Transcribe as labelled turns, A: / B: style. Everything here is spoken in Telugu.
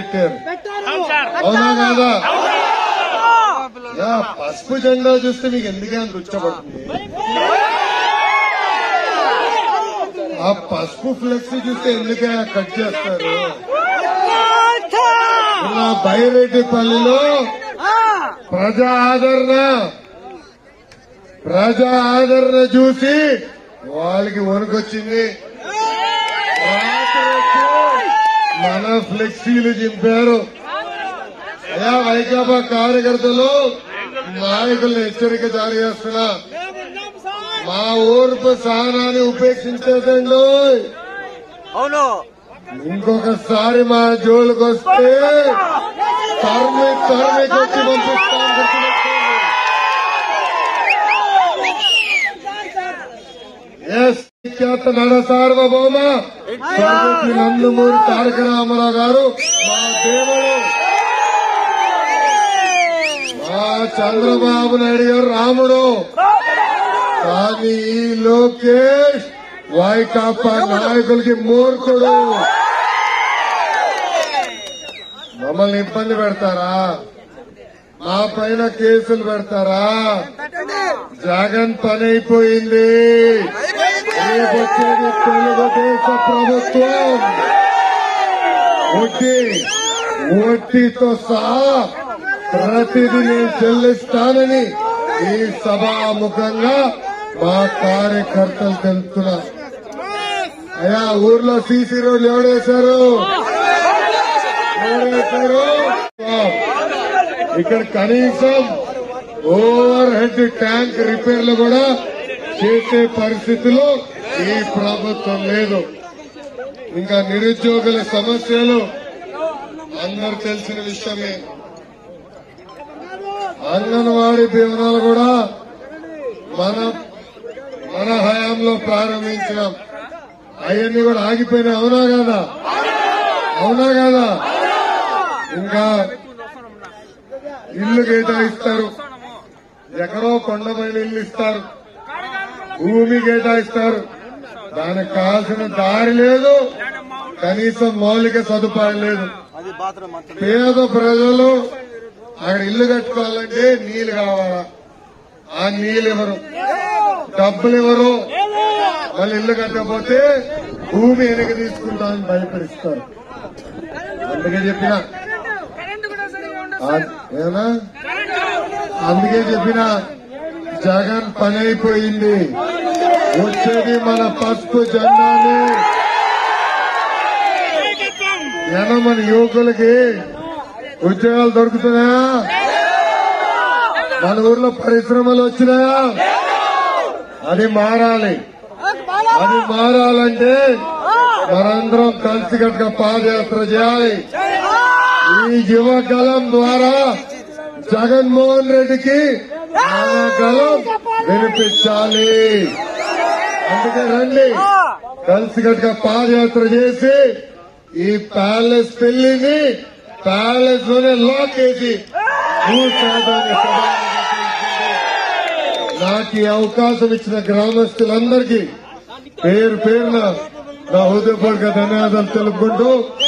A: పెట్టారు
B: అవును సార్
A: అవునా కాదా యా, పసుపు జెండా చూస్తే మీకు ఎందుకే అంత ఉచ్చబడుతుంది ఆ పసుపు ఫ్లెక్స్ చూస్తే ఎందుకే కట్ చేస్తారు ఇలా బైరెడ్డిపల్లిలో ప్రజా ఆదరణ ప్రజా ఆదరణ చూసి వాళ్ళకి వణుకొచ్చింది రాత్రి వచ్చి మన ఫ్లెక్సీలు చింపారు అయా వైకాపా కార్యకర్తలు నాయకుల్ని హెచ్చరిక జారీ చేస్తున్నా మా ఓర్పు సహనాన్ని ఉపేక్షించేదండి
C: అవును
A: ఇంకొకసారి మా జోలికి వస్తే తరిమి తరిమి కొట్టి పంపిస్తాం గుర్తుపెట్టుకోండి. ఎస్ ఖ్యాత నడ సార్వభౌమ స్వర్గశ్రీ నందమూరి తారక రామారావు గారు మా దేవుడు మా చంద్రబాబు నాయుడు గారు రాముడు కానీ ఈ లోకేష్ వైకాపా నాయకులకి మూర్ఖుడు మమ్మల్ని ఇబ్బంది పెడతారా మా పైన కేసులు పెడతారా జగన్ పని అయిపోయింది రేపు వచ్చేది తెలుగుదేశం ప్రభుత్వం వడ్డీ వడ్డీతో సహా ప్రతిదీ నేను చెల్లిస్తానని ఈ సభాముఖంగా మా కార్యకర్తలు తెలుపుతున్నా అయ్యా ఊర్లో సీసీ రోడ్లు ఎవడేశారు ఎవడేశారు ఇక్కడ కనీసం ఓవర్ హెడ్ ట్యాంక్ రిపేర్లు కూడా చేసే పరిస్థితిలో ఈ ప్రభుత్వం లేదు ఇంకా నిరుద్యోగుల సమస్యలు అందరు తెలిసిన విషయమే అంగన్వాడీ భీవనాలు కూడా మన మన హయాంలో ప్రారంభించినాం అవన్నీ కూడా ఆగిపోయినాయి అవునా కదా అవునా కదా ఇంకా ఇల్లు కేటాయిస్తారు ఎక్కడో కొండమైన ఇల్లు ఇస్తారు భూమి కేటాయిస్తారు దానికి కావాల్సిన దారి లేదు కనీసం మౌలిక సదుపాయం లేదు
C: అది బాత్రూమ్ అంతా
A: పేద ప్రజలు అక్కడ ఇల్లు కట్టుకోవాలంటే నీళ్లు కావాలా ఆ నీళ్ళు ఇవ్వరు డబ్బులు ఇవ్వరు వాళ్ళు ఇల్లు కట్టకపోతే భూమి వెనక తీసుకుంటామని భయపడిస్తారు అందుకే చెప్పిన ఆ- ఏనా అందుకే చెప్పిన జగన్ పని అయిపోయింది వచ్చేది మన పసుపు జెండాని ఏనా మన యువకులకి ఉద్యోగాలు దొరుకుతున్నాయా మన ఊర్లో పరిశ్రమలు వచ్చినాయా అది మారాలి అది మారాలంటే మనందరం కలిసికట్టుగా పాదయాత్ర చేయాలి ఈ యువగలం ద్వారా జగన్మోహన్ రెడ్డికి మన గలం వినిపించాలి అందుకే రండి కలిసికట్టుగా పాదయాత్ర చేసి ఈ ప్యాలెస్ పెళ్లిని ప్యాలెస్ లోనే లాక్ చేసి భూసాదాన్ని సభాముఖం చేసింది. నాకు ఈ అవకాశం ఇచ్చిన గ్రామస్తులందరికీ పేరు పేరున నా హృదయపూర్వక ధన్యవాదాలు తెలుపుకుంటూ